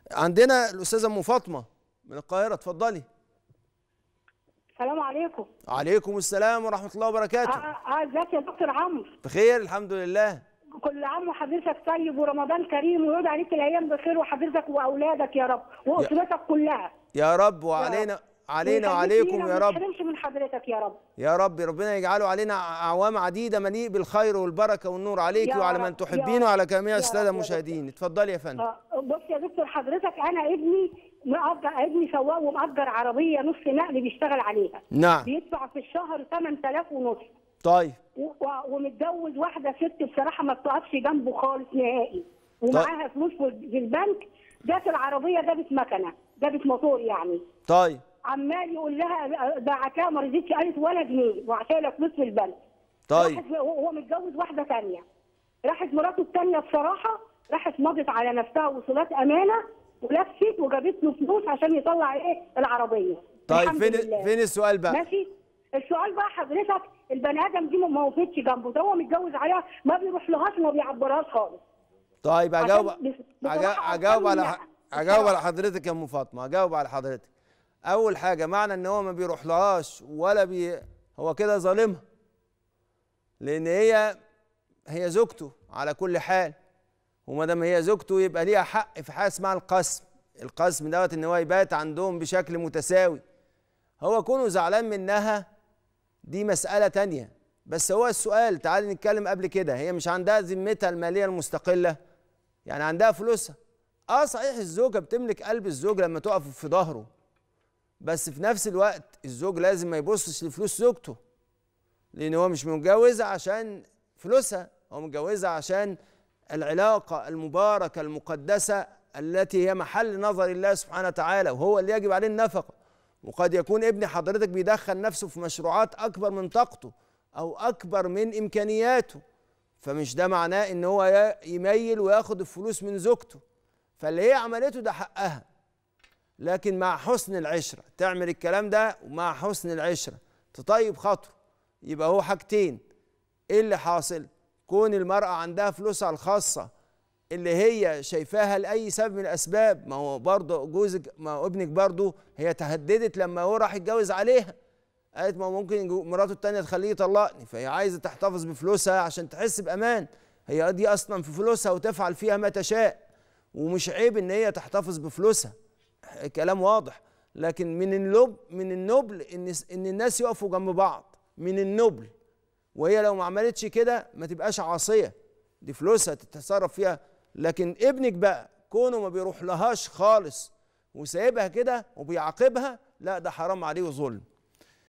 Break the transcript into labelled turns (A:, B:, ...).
A: عندنا الاستاذه ام فاطمه من القاهره اتفضلي
B: السلام عليكم
A: عليكم السلام ورحمه الله
B: اه
A: وبركاته
B: اه ازيك يا دكتور عمرو
A: بخير الحمد لله
B: كل عام وحضرتك طيب ورمضان كريم ويعود عليك الايام بخير وحضرتك واولادك يا رب واسرتك كلها
A: يا رب وعلينا علينا وعليكم يا
B: ما
A: رب
B: تحرمش من حضرتك يا رب
A: يا رب ربنا يجعله علينا اعوام عديده مليء بالخير والبركه والنور عليك
B: يا
A: وعلى
B: رب،
A: من
B: يا
A: تحبين
B: رب،
A: وعلى جميع
B: يا
A: الساده
B: رب، يا
A: المشاهدين اتفضلي يا فندم
B: آه، بص يا دكتور حضرتك انا ابني مأجر ابني سواق ومأجر عربيه نص نقل بيشتغل عليها
A: نعم
B: بيدفع في الشهر 8000 ونص
A: طيب
B: و- و- ومتجوز واحده ست بصراحه ما بتقفش جنبه خالص نهائي ومعاها فلوس في في البنك جت العربيه جابت مكنه جابت موتور يعني
A: طيب
B: عمال يقول لها بعتها ما رضيتش قالت ولا جنيه وعشان لها فلوس في البنك
A: طيب
B: راحت هو متجوز واحده ثانيه راحت مراته الثانيه بصراحه راحت مضت على نفسها وصولات امانه ولفت وجابت له فلوس عشان يطلع ايه العربيه
A: طيب
B: الحمد
A: فين
B: لله.
A: فين السؤال بقى
B: ماشي السؤال بقى حضرتك البني ادم دي ما وقفتش جنبه ده هو متجوز عليها ما بيروح لهاش وما بيعبرهاش خالص
A: طيب اجاوب
B: عشان بس-
A: أجا-
B: بصراحة
A: اجاوب على
B: أصلاً
A: ح- اجاوب على حضرتك يا ام فاطمه اجاوب على حضرتك اول حاجه معنى ان هو ما بيروح لهاش ولا بي هو كده ظالمها لان هي هي زوجته على كل حال وما دام هي زوجته يبقى ليها حق في حاجه اسمها القسم القسم دوت ان هو يبات عندهم بشكل متساوي هو كونه زعلان منها دي مسألة تانية بس هو السؤال تعالي نتكلم قبل كده هي مش عندها ذمتها المالية المستقلة يعني عندها فلوسها اه صحيح الزوجة بتملك قلب الزوج لما تقف في ظهره بس في نفس الوقت الزوج لازم ما يبصش لفلوس زوجته لان هو مش متجوزها عشان فلوسها هو متجوزها عشان العلاقة المباركة المقدسة التي هي محل نظر الله سبحانه وتعالى وهو اللي يجب عليه النفقة وقد يكون ابن حضرتك بيدخل نفسه في مشروعات أكبر من طاقته أو أكبر من إمكانياته فمش ده معناه إن هو ي- يميل وياخد الفلوس من زوجته فاللي هي عملته ده حقها لكن مع حسن العشرة تعمل الكلام ده ومع حسن العشرة تطيب خاطره يبقى هو حاجتين ايه اللي حاصل كون المرأة عندها فلوسها الخاصة اللي هي شايفاها لأي سبب من الأسباب ما هو برضه جوزك ما هو ابنك برضه هي تهددت لما هو راح يتجوز عليها قالت ما هو ممكن جو- مراته التانية تخليه يطلقني فهي عايزة تحتفظ بفلوسها عشان تحس بأمان هي دي أصلا في فلوسها وتفعل فيها ما تشاء ومش عيب إن هي تحتفظ بفلوسها كلام واضح لكن من اللب من النبل ان ان الناس يقفوا جنب بعض من النبل وهي لو ما عملتش كده ما تبقاش عاصيه دي فلوسها تتصرف فيها لكن ابنك بقى كونه ما بيروح لهاش خالص وسايبها كده وبيعاقبها لا ده حرام عليه وظلم